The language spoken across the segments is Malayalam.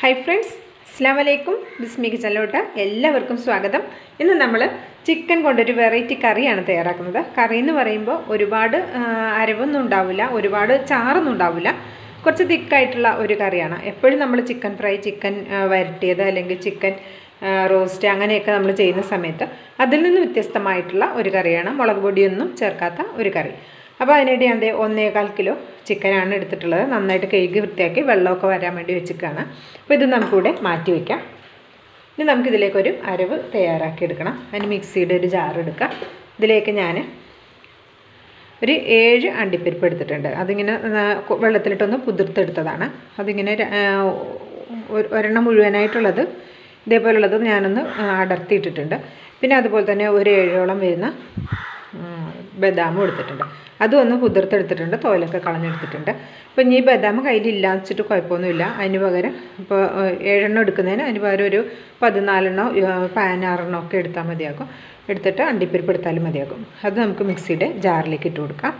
ഹായ് ഫ്രണ്ട്സ് അസ്സാം വലൈക്കും ബിസ്മി കിച്ചനിലോട്ട് എല്ലാവർക്കും സ്വാഗതം ഇന്ന് നമ്മൾ ചിക്കൻ കൊണ്ടൊരു വെറൈറ്റി കറിയാണ് തയ്യാറാക്കുന്നത് കറി എന്ന് പറയുമ്പോൾ ഒരുപാട് ആ, അരവൊന്നും ഉണ്ടാവില്ല ഒരുപാട് ചാറൊന്നും ഉണ്ടാവില്ല കുറച്ച് തിക്കായിട്ടുള്ള ഒരു കറിയാണ് എപ്പോഴും നമ്മൾ ചിക്കൻ ഫ്രൈ ചിക്കൻ ആ, വരട്ടിയത് അല്ലെങ്കിൽ ചിക്കൻ റോസ്റ്റ് അങ്ങനെയൊക്കെ നമ്മൾ ചെയ്യുന്ന സമയത്ത് അതിൽ നിന്ന് വ്യത്യസ്തമായിട്ടുള്ള ഒരു കറിയാണ് മുളക് പൊടിയൊന്നും ചേർക്കാത്ത ഒരു കറി അപ്പോൾ അതിനായിട്ട് ഞാൻ ദേ ഒന്നേകാൽ കിലോ ചിക്കനാണ് എടുത്തിട്ടുള്ളത് നന്നായിട്ട് കഴുകി വൃത്തിയാക്കി വെള്ളമൊക്കെ വരാൻ വേണ്ടി വെച്ചിരിക്കുകയാണ് അപ്പോൾ ഇത് നമുക്കിവിടെ മാറ്റി വയ്ക്കാം ഇനി നമുക്കിതിലേക്കൊരു അരവ് തയ്യാറാക്കി എടുക്കണം അതിന് മിക്സിയുടെ ഒരു ജാർ എടുക്കാം ഇതിലേക്ക് ഞാൻ ഒരു ഏഴ് അണ്ടിപ്പരിപ്പ് എടുത്തിട്ടുണ്ട് അതിങ്ങനെ ആ, കൊ- വെള്ളത്തിലിട്ടൊന്ന് കുതിർത്തെടുത്തതാണ് അതിങ്ങനെ ര- ആ, ഒരു- ഒരെണ്ണം മുഴുവനായിട്ടുള്ളത് ഇതേപോലുള്ളത് ഞാനൊന്ന് ആ, അടർത്തിയിട്ടിട്ടുണ്ട് പിന്നെ അതുപോലെ തന്നെ ഒരു ഏഴോളം വരുന്ന ഉം, ബദാമും എടുത്തിട്ടുണ്ട് അതും ഒന്ന് കുതിർത്തെടുത്തിട്ടുണ്ട് തോലൊക്കെ കളഞ്ഞെടുത്തിട്ടുണ്ട് അപ്പോൾ ഇനി ഈ ബദാം കയ്യിലില്ല വെച്ചിട്ട് കുഴപ്പമൊന്നുമില്ല അതിന് പകരം ഇപ്പോൾ ഏഹ്, ഏഴെണ്ണം എടുക്കുന്നതിന് അതിന് പകരം ഒരു പതിനാലെണ്ണോ ഏഹ്, പതിനാറെണ്ണോ ഒക്കെ എടുത്താൽ മതിയാകും എടുത്തിട്ട് അണ്ടിപ്പരിപ്പ് എടുത്താലും മതിയാകും അത് നമുക്ക് മിക്സിയുടെ ജാറിലേക്ക് ഇട്ട് കൊടുക്കാം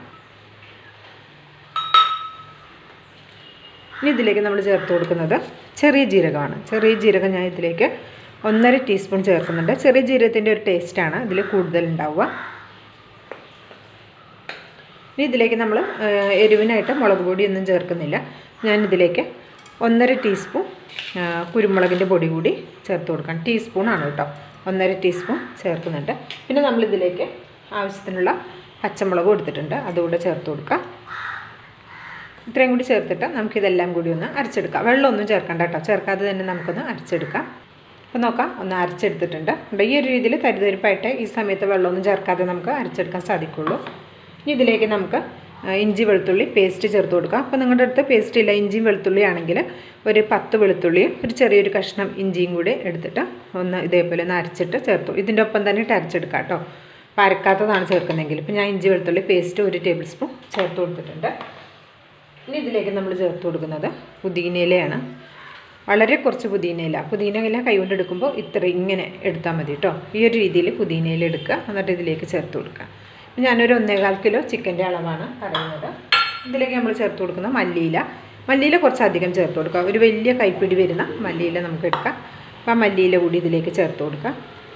ഇനി ഇതിലേക്ക് നമ്മൾ ചേർത്ത് കൊടുക്കുന്നത് ചെറിയ ജീരകമാണ് ചെറിയ ജീരകം ഞാൻ ഇതിലേക്ക് ഒന്നര ടീസ്പൂൺ ചേർക്കുന്നുണ്ട് ചെറിയ ജീരകത്തിൻ്റെ ഒരു ടേസ്റ്റാണ് ഇതിൽ കൂടുതൽ ഉണ്ടാവുക ഇനി ഇതിലേക്ക് നമ്മൾ എരിവിനായിട്ട് മുളക് പൊടിയൊന്നും ചേർക്കുന്നില്ല ഞാൻ ഇതിലേക്ക് ഒന്നര ടീസ്പൂൺ ആ, കുരുമുളകിൻ്റെ പൊടി കൂടി ചേർത്ത് കൊടുക്കണം ടീസ്പൂണാണ് കേട്ടോ ഒന്നര ടീസ്പൂൺ ചേർക്കുന്നുണ്ട് പിന്നെ നമ്മളിതിലേക്ക് ആവശ്യത്തിനുള്ള പച്ചമുളക് കൊടുത്തിട്ടുണ്ട് അതുകൂടെ ചേർത്ത് കൊടുക്കാം ഇത്രയും കൂടി ചേർത്തിട്ട് നമുക്കിതെല്ലാം കൂടി ഒന്ന് അരച്ചെടുക്കാം വെള്ളമൊന്നും ചേർക്കണ്ട കേട്ടോ ചേർക്കാതെ തന്നെ നമുക്കൊന്ന് അരച്ചെടുക്കാം അപ്പോൾ നോക്കാം ഒന്ന് അരച്ചെടുത്തിട്ടുണ്ട് ഉണ്ട് ഈ ഒരു രീതിയിൽ തരിതരിപ്പായിട്ട് ഈ സമയത്ത് വെള്ളമൊന്നും ചേർക്കാതെ നമുക്ക് അരച്ചെടുക്കാൻ സാധിക്കുള്ളൂ ഇനി ഇതിലേക്ക് നമുക്ക് ആ, ഇഞ്ചി വെളുത്തുള്ളി പേസ്റ്റ് ചേർത്ത് കൊടുക്കാം അപ്പോൾ നിങ്ങളുടെ അടുത്ത് പേസ്റ്റ് ഇല്ല ഇഞ്ചിയും വെളുത്തുള്ളി ആണെങ്കിൽ ഒരു പത്ത് വെളുത്തുള്ളിയും ഒരു ചെറിയൊരു കഷ്ണം ഇഞ്ചിയും കൂടി എടുത്തിട്ട് ഒന്ന് ഇതേപോലെ ഒന്ന് അരച്ചിട്ട് ചേർത്തു ഇതിൻ്റെ ഒപ്പം തന്നെ ഇട്ട് അരച്ചെടുക്കാം കേട്ടോ അപ്പോൾ അരക്കാത്തതാണ് ചേർക്കുന്നതെങ്കിൽ ഇപ്പോൾ ഞാൻ ഇഞ്ചി വെളുത്തുള്ളി പേസ്റ്റ് ഒരു ടേബിൾ സ്പൂൺ ചേർത്ത് കൊടുത്തിട്ടുണ്ട് ഇനി ഇതിലേക്ക് നമ്മൾ ചേർത്ത് കൊടുക്കുന്നത് പുതിനയിലയാണ് വളരെ കുറച്ച് പുതിനയില പുതിനയില കൈകൊണ്ട് എടുക്കുമ്പോൾ ഇത്ര ഇങ്ങനെ എടുത്താൽ മതി കേട്ടോ ഈ ഒരു രീതിയിൽ പുതിനയില എടുക്കുക എന്നിട്ട് ഇതിലേക്ക് ചേർത്ത് കൊടുക്കുക ഇപ്പം ഞാനൊരു ഒന്നേകാൽ കിലോ ചിക്കൻ്റെ അളവാണ് പറയുന്നത് ഇതിലേക്ക് നമ്മൾ ചേർത്ത് കൊടുക്കുന്ന മല്ലിയില മല്ലിയില കുറച്ചധികം ചേർത്ത് കൊടുക്കുക ഒരു വലിയ കൈപ്പിടി വരുന്ന മല്ലിയില നമുക്ക് എടുക്കാം അപ്പോൾ ആ മല്ലിയില കൂടി ഇതിലേക്ക് ചേർത്ത് കൊടുക്കുക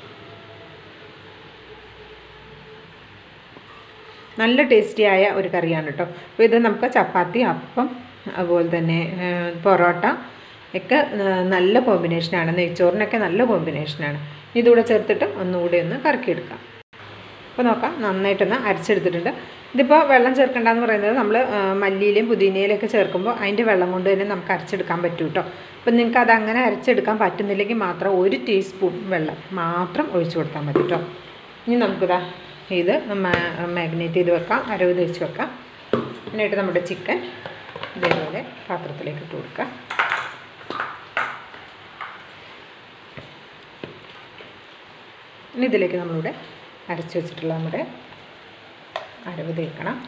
നല്ല ടേസ്റ്റിയായ ഒരു കറിയാണ് കേട്ടോ അപ്പോൾ ഇത് നമുക്ക് ചപ്പാത്തി അപ്പം അതുപോലെ തന്നെ ആ, പൊറോട്ട ഒക്കെ ആ, നല്ല കോമ്പിനേഷനാണ് നെയ്ച്ചോറിനൊക്കെ നല്ല കോമ്പിനേഷനാണ് ഇതുകൂടെ ചേർത്തിട്ട് ഒന്നുകൂടി ഒന്ന് കറക്കിയെടുക്കാം അപ്പോൾ നോക്കാം നന്നായിട്ടൊന്ന് അരച്ചെടുത്തിട്ടുണ്ട് ഇതിപ്പോൾ വെള്ളം ചേർക്കേണ്ടതെന്ന് പറയുന്നത് നമ്മൾ മല്ലിയിലയും പുതിനയിലൊക്കെ ചേർക്കുമ്പോൾ അതിൻ്റെ വെള്ളം കൊണ്ട് തന്നെ നമുക്ക് അരച്ചെടുക്കാൻ പറ്റും കേട്ടോ അപ്പം നിങ്ങൾക്ക് അത് അങ്ങനെ അരച്ചെടുക്കാൻ പറ്റുന്നില്ലെങ്കിൽ മാത്രം ഒരു ടീസ്പൂൺ വെള്ളം മാത്രം ഒഴിച്ചു കൊടുത്താൽ മതി കേട്ടോ ഇനി നമുക്കിതാ ഇത് മാഗ്നേറ്റ് ചെയ്ത് വെക്കാം അരവ് തേച്ച് വെക്കാം എന്നിട്ട് നമ്മുടെ ചിക്കൻ ഇതേപോലെ പാത്രത്തിലേക്ക് ഇട്ട് കൊടുക്കാം ഇനി ഇതിലേക്ക് നമ്മളിവിടെ അരച്ച് വെച്ചിട്ടുള്ള നമ്മുടെ അരവ് തേക്കണം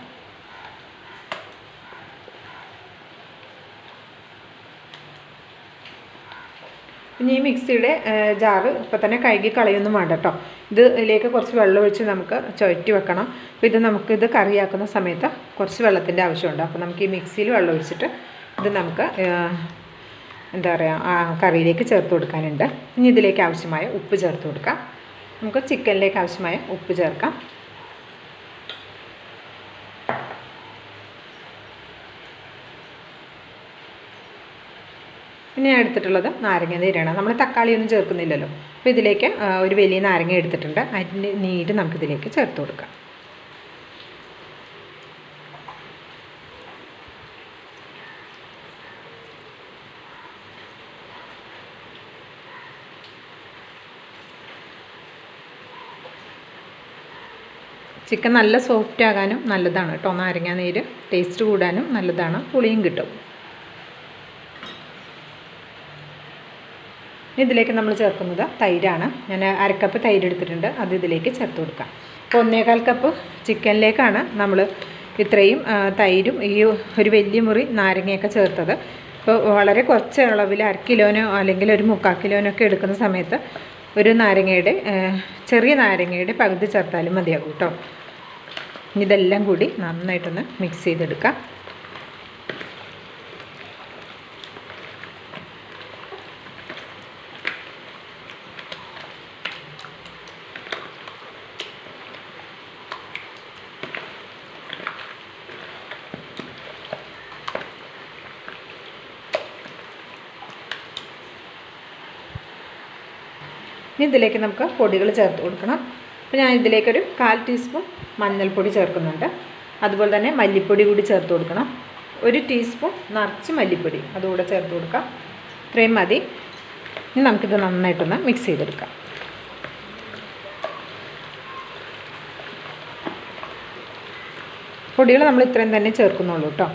ഇനി ഈ മിക്സിയുടെ ജാറ് ഇപ്പം തന്നെ കഴുകി കളയൊന്നും വേണ്ട കേട്ടോ ഇത് ഇതിലേക്ക് കുറച്ച് വെള്ളം ഒഴിച്ച് നമുക്ക് ചുഴറ്റി വെക്കണം അപ്പോൾ ഇത് നമുക്ക് ഇത് കറിയാക്കുന്ന സമയത്ത് കുറച്ച് വെള്ളത്തിൻ്റെ ആവശ്യമുണ്ട് അപ്പോൾ നമുക്ക് ഈ മിക്സിയിൽ വെള്ളം ഒഴിച്ചിട്ട് ഇത് നമുക്ക് ആ, എന്താ പറയുക ആ കറിയിലേക്ക് ചേർത്ത് കൊടുക്കാനുണ്ട് ഇനി ഇതിലേക്ക് ആവശ്യമായ ഉപ്പ് ചേർത്ത് കൊടുക്കാം നമുക്ക് ചിക്കനിലേക്ക് ആവശ്യമായ ഉപ്പ് ചേർക്കാം പിന്നെ ഞാൻ എടുത്തിട്ടുള്ളത് നാരങ്ങ നീരാണ് നമ്മൾ തക്കാളി ഒന്നും ചേർക്കുന്നില്ലല്ലോ അപ്പോൾ ഇതിലേക്ക് ആ, ഒരു വലിയ നാരങ്ങ എടുത്തിട്ടുണ്ട് അതിൻ്റെ നീര് നമുക്കിതിലേക്ക് ചേർത്ത് കൊടുക്കാം ചിക്കൻ നല്ല സോഫ്റ്റ് ആകാനും നല്ലതാണ് കേട്ടോ നാരങ്ങ നീര് ടേസ്റ്റ് കൂടാനും നല്ലതാണ് പുളിയും കിട്ടും ഇതിലേക്ക് നമ്മൾ ചേർക്കുന്നത് തൈരാണ് ഞാൻ അരക്കപ്പ് തൈര് എടുത്തിട്ടുണ്ട് അത് ഇതിലേക്ക് ചേർത്ത് കൊടുക്കാം അപ്പോൾ ഒന്നേകാൽ കപ്പ് ചിക്കനിലേക്കാണ് നമ്മൾ ഇത്രയും ആ, തൈരും ഈ ഒരു വലിയ മുറി നാരങ്ങയൊക്കെ ചേർത്തത് ഇപ്പോൾ വളരെ കുറച്ച് അളവിൽ അര കിലോനോ അല്ലെങ്കിൽ ഒരു മുക്കാൽ കിലോനോ ഒക്കെ എടുക്കുന്ന സമയത്ത് ഒരു നാരങ്ങയുടെ ആ, ചെറിയ നാരങ്ങയുടെ പകുതി ചേർത്താലും മതിയാകും കേട്ടോ ഇതെല്ലാം കൂടി നന്നായിട്ടൊന്ന് മിക്സ് ചെയ്തെടുക്കാം ഇനി ഇതിലേക്ക് നമുക്ക് പൊടികൾ ചേർത്ത് കൊടുക്കണം അപ്പോൾ ഞാൻ ഇതിലേക്കൊരു കാൽ ടീസ്പൂൺ മഞ്ഞൾപ്പൊടി ചേർക്കുന്നുണ്ട് അതുപോലെ തന്നെ മല്ലിപ്പൊടി കൂടി ചേർത്ത് കൊടുക്കണം ഒരു ടീസ്പൂൺ നിറച്ച് മല്ലിപ്പൊടി അതുകൂടെ ചേർത്ത് കൊടുക്കാം ഇത്രയും മതി ഇനി നമുക്കിത് നന്നായിട്ടൊന്ന് മിക്സ് ചെയ്തെടുക്കാം പൊടികൾ നമ്മൾ ഇത്രയും തന്നെ ചേർക്കുന്നുള്ളൂ കേട്ടോ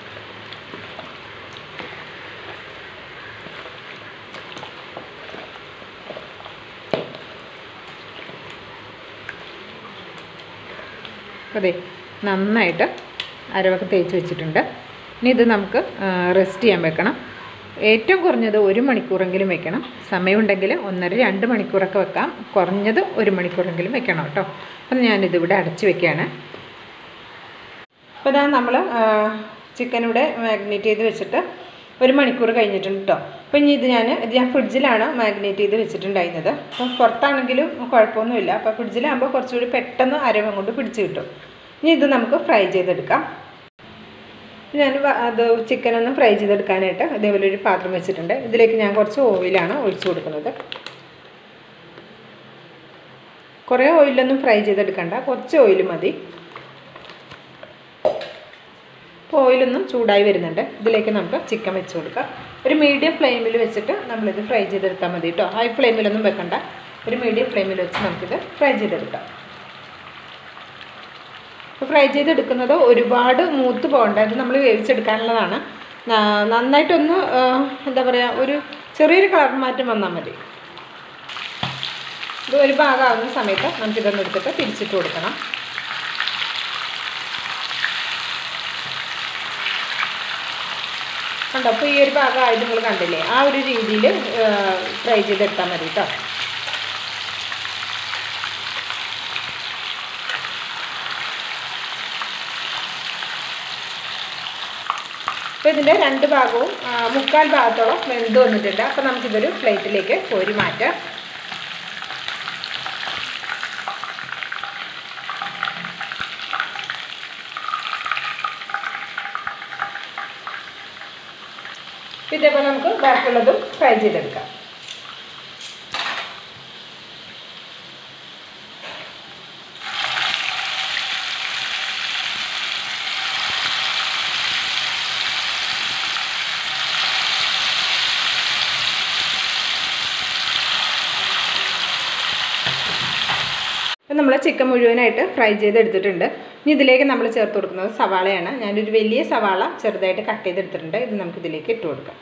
അതെ നന്നായിട്ട് അരവൊക്കെ തേച്ച് വെച്ചിട്ടുണ്ട് ഇനി ഇത് നമുക്ക് റെസ്റ്റ് ചെയ്യാൻ വെക്കണം ഏറ്റവും കുറഞ്ഞത് ഒരു മണിക്കൂറെങ്കിലും വെക്കണം സമയമുണ്ടെങ്കിൽ ഒന്നര രണ്ട് മണിക്കൂറൊക്കെ വെക്കാം കുറഞ്ഞത് ഒരു മണിക്കൂറെങ്കിലും വെക്കണം കേട്ടോ അപ്പം ഞാനിതിവിടെ അടച്ച് വെക്കുകയാണ് അപ്പോൾ ഇതാ നമ്മൾ ചിക്കൻ ഇവിടെ മാഗ്നേറ്റ് ചെയ്ത് വെച്ചിട്ട് ഒരു മണിക്കൂർ കഴിഞ്ഞിട്ടുണ്ട് കേട്ടോ അപ്പോൾ ഇനി ഇത് ഞാൻ ഇത് ഞാൻ ഫ്രിഡ്ജിലാണ് മാഗ്നേറ്റ് ചെയ്ത് വെച്ചിട്ടുണ്ടായിരുന്നത് അപ്പം പുറത്താണെങ്കിലും കുഴപ്പമൊന്നുമില്ല അപ്പോൾ ഫ്രിഡ്ജിലാകുമ്പോൾ കുറച്ചുകൂടി പെട്ടെന്ന് അരവം കൊണ്ട് പിടിച്ച് കിട്ടും ഇനി ഇത് നമുക്ക് ഫ്രൈ ചെയ്തെടുക്കാം ഞാൻ വ- അത് ചിക്കൻ ഒന്ന് ഫ്രൈ ചെയ്തെടുക്കാനായിട്ട് ഇതേപോലെ ഒരു പാത്രം വെച്ചിട്ടുണ്ട് ഇതിലേക്ക് ഞാൻ കുറച്ച് ഓയിലാണ് ഒഴിച്ചു കൊടുക്കുന്നത് കുറേ ഓയിലൊന്നും ഫ്രൈ ചെയ്തെടുക്കണ്ട കുറച്ച് ഓയിൽ മതി ഇപ്പോൾ ഓയിലൊന്നും ചൂടായി വരുന്നുണ്ട് ഇതിലേക്ക് നമുക്ക് ചിക്കൻ വെച്ച് കൊടുക്കാം ഒരു മീഡിയം ഫ്ലെയിമിൽ വെച്ചിട്ട് നമ്മളിത് ഫ്രൈ ചെയ്തെടുത്താൽ മതി കേട്ടോ ഹൈ ഫ്ലെയിമിലൊന്നും വെക്കണ്ട ഒരു മീഡിയം ഫ്ലെയിമിൽ വെച്ച് നമുക്കിത് ഫ്രൈ ചെയ്തെടുക്കാം ഇപ്പോൾ ഫ്രൈ ചെയ്തെടുക്കുന്നത് ഒരുപാട് മൂത്ത് പോകണ്ട ഇത് നമ്മൾ വേവിച്ചെടുക്കാനുള്ളതാണ് ന- നന്നായിട്ടൊന്ന് ആ, എന്താ പറയുക ഒരു ചെറിയൊരു കളർ മാറ്റം വന്നാൽ മതി ഇത് ഒരു ഭാഗമാകുന്ന സമയത്ത് നമുക്കിതൊന്ന് എടുത്തിട്ട് തിരിച്ചിട്ട് കൊടുക്കണം കണ്ടോ അപ്പോൾ ഈ ഒരു ഭാഗമായത് നിങ്ങൾ കണ്ടില്ലേ ആ ഒരു രീതിയിൽ ഫ്രൈ ചെയ്തെടുത്താൽ മതി കേട്ടോ അപ്പോൾ ഇതിൻ്റെ രണ്ട് ഭാഗവും ആ, മുക്കാൽ ഭാഗത്തോളം വെന്ത് വന്നിട്ടുണ്ട് അപ്പോൾ നമുക്കിതൊരു പ്ലേറ്റിലേക്ക് കോരി മാറ്റാം ഇതേപോലെ നമുക്ക് ബാക്കിയുള്ളതും ഫ്രൈ ചെയ്തെടുക്കാം അപ്പം നമ്മൾ ചിക്കൻ മുഴുവനായിട്ട് ഫ്രൈ ചെയ്തെടുത്തിട്ടുണ്ട് ഇനി ഇതിലേക്ക് നമ്മൾ ചേർത്ത് കൊടുക്കുന്നത് സവാളയാണ് ഞാനൊരു വലിയ സവാള ചെറുതായിട്ട് കട്ട് ചെയ്തെടുത്തിട്ടുണ്ട് ഇത് നമുക്ക് ഇതിലേക്ക് ഇട്ട് കൊടുക്കാം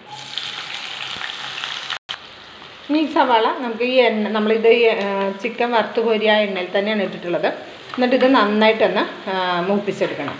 ഇനി ഈ സവാള നമുക്ക് ഈ എണ്ണ നമ്മളിത് ഈ ചിക്കൻ വറുത്ത് കോരി ആ എണ്ണയിൽ തന്നെയാണ് ഇട്ടിട്ടുള്ളത് എന്നിട്ട് ഇത് നന്നായിട്ടൊന്ന് ആ, മൂപ്പിച്ചെടുക്കണം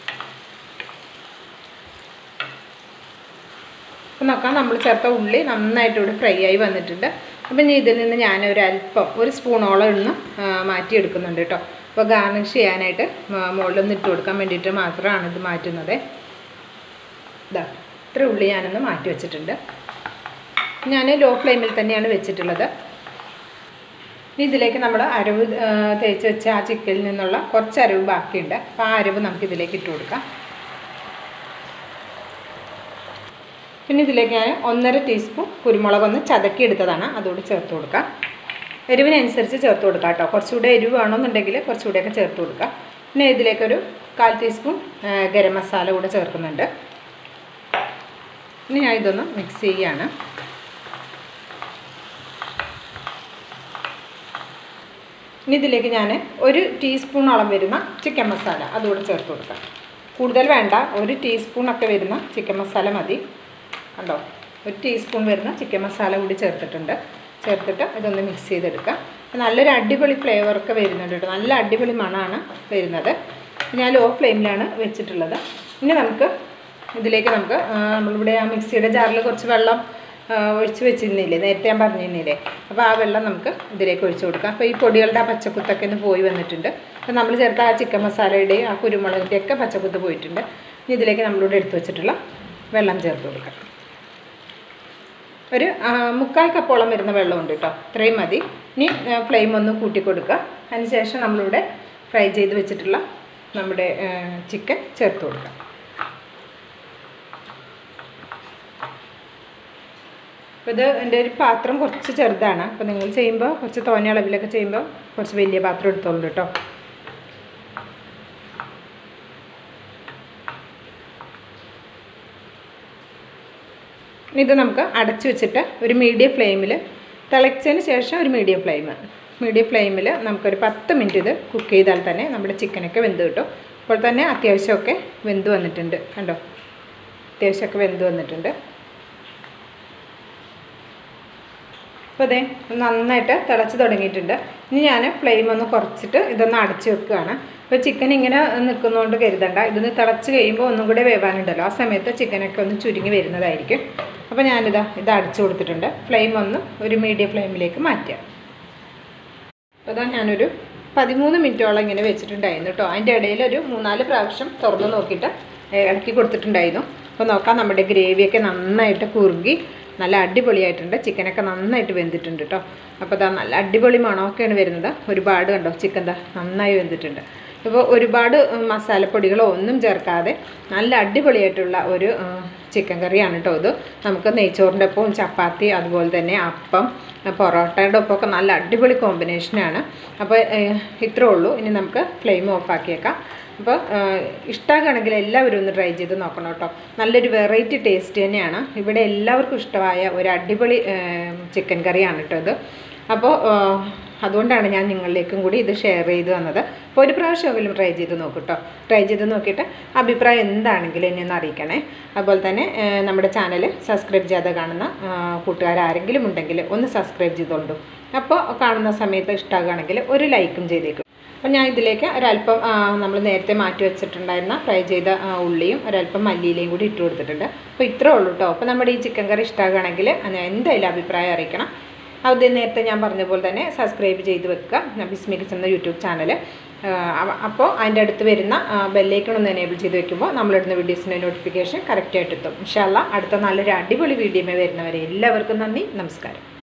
അപ്പം നോക്കാം നമ്മൾ ചേർത്ത ഉള്ളി നന്നായിട്ട് ഇവിടെ ഫ്രൈ ആയി വന്നിട്ടുണ്ട് അപ്പം ഇനി ഇതിൽ നിന്ന് ഞാൻ ഒരു അല്പം ഒരു സ്പൂണോളം ഇന്ന് മാറ്റിയെടുക്കുന്നുണ്ട് കേട്ടോ അപ്പോൾ ഗാർണിഷ് ചെയ്യാനായിട്ട് മ- മുകളിലൊന്ന് ഇട്ട് കൊടുക്കാൻ വേണ്ടിയിട്ട് മാത്രമാണ് ഇത് മാറ്റുന്നത് ഇതാ ഇത്ര ഉള്ളി ഞാനൊന്ന് മാറ്റി വെച്ചിട്ടുണ്ട് ഞാൻ ലോ ഫ്ലെയിമിൽ തന്നെയാണ് വെച്ചിട്ടുള്ളത് ഇനി ഇതിലേക്ക് നമ്മൾ അരവ് ആ, തേച്ച് വെച്ച ആ ചിക്കനിൽ നിന്നുള്ള കുറച്ച് അരവ് ബാക്കിയുണ്ട് അപ്പോൾ ആ അരവ് നമുക്ക് ഇതിലേക്ക് ഇട്ട് കൊടുക്കാം പിന്നെ ഇതിലേക്ക് ഞാൻ ഒന്നര ടീസ്പൂൺ കുരുമുളക് ഒന്ന് ചതക്കി എടുത്തതാണ് അതുകൂടി ചേർത്ത് കൊടുക്കാം എരിവിനനുസരിച്ച് ചേർത്ത് കൊടുക്കാം കേട്ടോ കുറച്ചുകൂടെ എരിവ് വേണമെന്നുണ്ടെങ്കിൽ കുറച്ചുകൂടെയൊക്കെ ചേർത്ത് കൊടുക്കാം പിന്നെ ഇതിലേക്കൊരു കാൽ ടീസ്പൂൺ ആ, ഗരം മസാല കൂടെ ചേർക്കുന്നുണ്ട് ഇനി ഞാൻ ഇതൊന്ന് മിക്സ് ചെയ്യുകയാണ് ഇനി ഇതിലേക്ക് ഞാൻ ഒരു ടീസ്പൂണോളം വരുന്ന ചിക്കൻ മസാല അതുകൂടെ ചേർത്ത് കൊടുക്കാം കൂടുതൽ വേണ്ട ഒരു ടീസ്പൂണൊക്കെ വരുന്ന ചിക്കൻ മസാല മതി കണ്ടോ ഒരു ടീസ്പൂൺ വരുന്ന ചിക്കൻ മസാല കൂടി ചേർത്തിട്ടുണ്ട് ചേർത്തിട്ട് ഇതൊന്ന് മിക്സ് ചെയ്തെടുക്കാം നല്ലൊരു അടിപൊളി ഫ്ലേവറൊക്കെ വരുന്നുണ്ട് കേട്ടോ നല്ല അടിപൊളി മണമാണ് വരുന്നത് ഞാൻ ലോ ഫ്ലെയിമിലാണ് വെച്ചിട്ടുള്ളത് ഇനി നമുക്ക് ഇതിലേക്ക് നമുക്ക് ആ, നമ്മളിവിടെ ആ മിക്സിയുടെ ജാറിൽ കുറച്ച് വെള്ളം ആ, ഒഴിച്ച് വെച്ചിരുന്നില്ലേ നേരത്തെ ഞാൻ പറഞ്ഞിരുന്നില്ലേ അപ്പോൾ ആ വെള്ളം നമുക്ക് ഇതിലേക്ക് ഒഴിച്ച് കൊടുക്കാം അപ്പോൾ ഈ പൊടികളുടെ ആ പച്ചക്കുത്തൊക്കെ ഒന്ന് പോയി വന്നിട്ടുണ്ട് അപ്പോൾ നമ്മൾ ചേർത്ത ആ ചിക്കൻ മസാലയുടെയും ആ കുരുമുളകിൻ്റെ ഒക്കെ പച്ചക്കുത്ത് പോയിട്ടുണ്ട് ഇനി ഇതിലേക്ക് നമ്മളിവിടെ എടുത്ത് വെച്ചിട്ടുള്ള വെള്ളം ചേർത്ത് കൊടുക്കാം ഒരു ആ, മുക്കാൽ കപ്പോളം വരുന്ന വെള്ളമുണ്ട് കേട്ടോ ഇത്രയും മതി ഇനി ഫ്ലെയിം ഒന്ന് കൂട്ടി കൊടുക്കുക അതിനുശേഷം നമ്മളിവിടെ ഫ്രൈ ചെയ്ത് വെച്ചിട്ടുള്ള നമ്മുടെ ചിക്കൻ ചേർത്ത് കൊടുക്കാം അപ്പോൾ ഇത് എൻ്റെ ഒരു പാത്രം കുറച്ച് ചെറുതാണ് അപ്പോൾ നിങ്ങൾ ചെയ്യുമ്പോൾ കുറച്ച് തോന്നിയ അളവിലൊക്കെ ചെയ്യുമ്പോൾ കുറച്ച് വലിയ പാത്രം എടുത്തോളൂ കേട്ടോ ഇത് നമുക്ക് അടച്ചു വെച്ചിട്ട് ഒരു മീഡിയം ഫ്ലെയിമിൽ തിളച്ചതിന് ശേഷം ഒരു മീഡിയം ഫ്ലെയിം മീഡിയം ഫ്ലെയിമിൽ നമുക്കൊരു പത്ത് മിനിറ്റ് ഇത് കുക്ക് ചെയ്താൽ തന്നെ നമ്മുടെ ചിക്കനൊക്കെ വെന്ത് കിട്ടും അപ്പോൾ തന്നെ അത്യാവശ്യമൊക്കെ വെന്ത് വന്നിട്ടുണ്ട് കണ്ടോ അത്യാവശ്യമൊക്കെ വെന്ത് വന്നിട്ടുണ്ട് അപ്പോൾ അതെ നന്നായിട്ട് തിളച്ച് തുടങ്ങിയിട്ടുണ്ട് ഇനി ഞാൻ ഫ്ലെയിം ഒന്ന് കുറച്ചിട്ട് ഇതൊന്ന് അടച്ച് വെക്കുകയാണ് അപ്പോൾ ചിക്കൻ ഇങ്ങനെ നിൽക്കുന്നതുകൊണ്ട് കരുതണ്ട ഇതൊന്ന് തിളച്ച് കഴിയുമ്പോൾ ഒന്നും കൂടെ വേവാനുണ്ടല്ലോ ആ സമയത്ത് ചിക്കനൊക്കെ ഒന്ന് ചുരുങ്ങി വരുന്നതായിരിക്കും അപ്പോൾ ഞാനിതാ ഇത് അടച്ചു കൊടുത്തിട്ടുണ്ട് ഫ്ലെയിം ഒന്ന് ഒരു മീഡിയം ഫ്ലെയിമിലേക്ക് മാറ്റുക അപ്പോൾ അതാ ഞാനൊരു പതിമൂന്ന് മിനിറ്റോളം ഇങ്ങനെ വെച്ചിട്ടുണ്ടായിരുന്നു കേട്ടോ അതിൻ്റെ ഇടയിൽ ഒരു മൂന്നാല് പ്രാവശ്യം തുറന്ന് നോക്കിയിട്ട് ഇളക്കി കൊടുത്തിട്ടുണ്ടായിരുന്നു അപ്പോൾ നോക്കാം നമ്മുടെ ഗ്രേവിയൊക്കെ നന്നായിട്ട് കുറുകി നല്ല അടിപൊളിയായിട്ടുണ്ട് ചിക്കനൊക്കെ നന്നായിട്ട് വെന്തിട്ടുണ്ട് കേട്ടോ അപ്പോൾ ഇതാ നല്ല അടിപൊളി മണമൊക്കെയാണ് വരുന്നത് ഒരുപാട് കണ്ടോ ചിക്കൻ ദാ നന്നായി വെന്തിട്ടുണ്ട് ഇപ്പോൾ ഒരുപാട് ഉം, മസാലപ്പൊടികളോ ഒന്നും ചേർക്കാതെ നല്ല അടിപൊളിയായിട്ടുള്ള ഒരു ഉം, ചിക്കൻ കറിയാണ് കേട്ടോ ഇത് നമുക്ക് നെയ്ച്ചോറിൻ്റെ ഒപ്പം ചപ്പാത്തി അതുപോലെ തന്നെ അപ്പം പൊറോട്ടയുടെ ഒപ്പമൊക്കെ നല്ല അടിപൊളി കോമ്പിനേഷനാണ് അപ്പോൾ ഏഹ്, ഇത്രേ ഉള്ളൂ ഇനി നമുക്ക് ഫ്ലെയിം ഓഫാക്കിയേക്കാം അപ്പോൾ ഇഷ്ടമാക്കുകയാണെങ്കിൽ എല്ലാവരും ഒന്ന് ട്രൈ ചെയ്ത് നോക്കണം കേട്ടോ നല്ലൊരു വെറൈറ്റി ടേസ്റ്റ് തന്നെയാണ് ഇവിടെ എല്ലാവർക്കും ഇഷ്ടമായ ഒരു അടിപൊളി ചിക്കൻ കറിയാണ് കേട്ടോ ഇത് അപ്പോൾ അതുകൊണ്ടാണ് ഞാൻ നിങ്ങളിലേക്കും കൂടി ഇത് ഷെയർ ചെയ്ത് തന്നത് അപ്പോൾ ഒരു പ്രാവശ്യമെങ്കിലും ട്രൈ ചെയ്ത് നോക്കൂ കേട്ടോ ട്രൈ ചെയ്ത് നോക്കിയിട്ട് അഭിപ്രായം എന്താണെങ്കിലും എന്നെ ഒന്ന് അറിയിക്കണേ അതുപോലെ തന്നെ ആ, നമ്മുടെ ചാനൽ സബ്സ്ക്രൈബ് ചെയ്യാതെ കാണുന്ന ആ, കൂട്ടുകാരാരെങ്കിലും ഉണ്ടെങ്കിൽ ഒന്ന് സബ്സ്ക്രൈബ് ചെയ്തോണ്ടു അപ്പോൾ കാണുന്ന സമയത്ത് ഇഷ്ടമാകുകയാണെങ്കിൽ ഒരു ലൈക്കും ചെയ്തേക്കും അപ്പോൾ ഞാൻ ഇതിലേക്ക് ഒരല്പം നമ്മൾ നേരത്തെ മാറ്റി വെച്ചിട്ടുണ്ടായിരുന്ന ഫ്രൈ ചെയ്ത ആ, ഉള്ളിയും ഒരല്പം മല്ലിയിലയും കൂടി ഇട്ട് കൊടുത്തിട്ടുണ്ട് അപ്പോൾ ഇത്രേ ഉള്ളൂ കേട്ടോ അപ്പോൾ നമ്മുടെ ഈ ചിക്കൻ കറി ഇഷ്ടമാകുകയാണെങ്കിൽ എന്തായാലും അഭിപ്രായം അറിയിക്കണം അത് നേരത്തെ ഞാൻ പറഞ്ഞ പോലെ തന്നെ സബ്സ്ക്രൈബ് ചെയ്ത് വെക്കുക ബിസ്മി കിച്ചൻ എന്ന യൂട്യൂബ് ചാനൽ അപ്പോൾ അതിൻ്റെ അടുത്ത് വരുന്ന ബെല്ലേക്കൺ ഒന്ന് എനേബിൾ ചെയ്ത് വെക്കുമ്പോൾ നമ്മളിടുന്ന വീഡിയോസിൻ്റെ നോട്ടിഫിക്കേഷൻ കറക്റ്റായിട്ട് എത്തും ഇൻഷാല്ല അടുത്ത നല്ലൊരു അടിപൊളി വീഡിയോ വരുന്നവരെ എല്ലാവർക്കും നന്ദി നമസ്കാരം